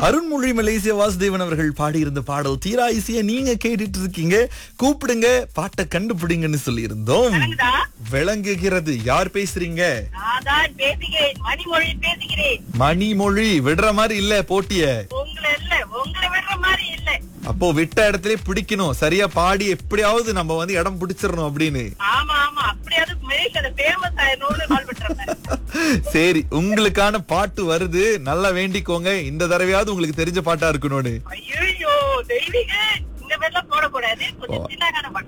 அருண்மொழி மலேசிய வாசுதேவன் அவர்கள் பாடியிருந்த பாடல் தீரா இசைய நீங்க கேட்டுட்டு இருக்கீங்க கூப்பிடுங்க பாட்டை கண்டுபிடிங்கன்னு சொல்லியிருந்தோம் வணங்குதா? விளங்குகிறது யார் பேசுறீங்க நான் தான் பேசுகிறேன் மணிமொழி பேசுகிறேன் மணிமொழி விடுற மாதிரி இல்ல போட்டிய உங்களை இல்ல உங்களை விடுற மாதிரி இல்ல அப்போ விட்ட இடத்துல பிடிக்கணும் சரியா பாடி எப்படியாவது நம்ம வந்து இடம் பிடிச்சிடணும் அப்படின்னு ஆமா ஆமா அப்படியாவது மலேசியால ஃபேமஸ் ஆயிரணும்னு கால் பண்றேன் சரி உங்களுக்கான பாட்டு வருது நல்லா வேண்டிக்கோங்க இந்த தடவையாவது உங்களுக்கு தெரிஞ்ச பாட்டா இருக்கணும்னு ஐயோ தெய்வீக இந்த மாதிரிலாம் போடக்கூடாது கொஞ்சம் சின்னகான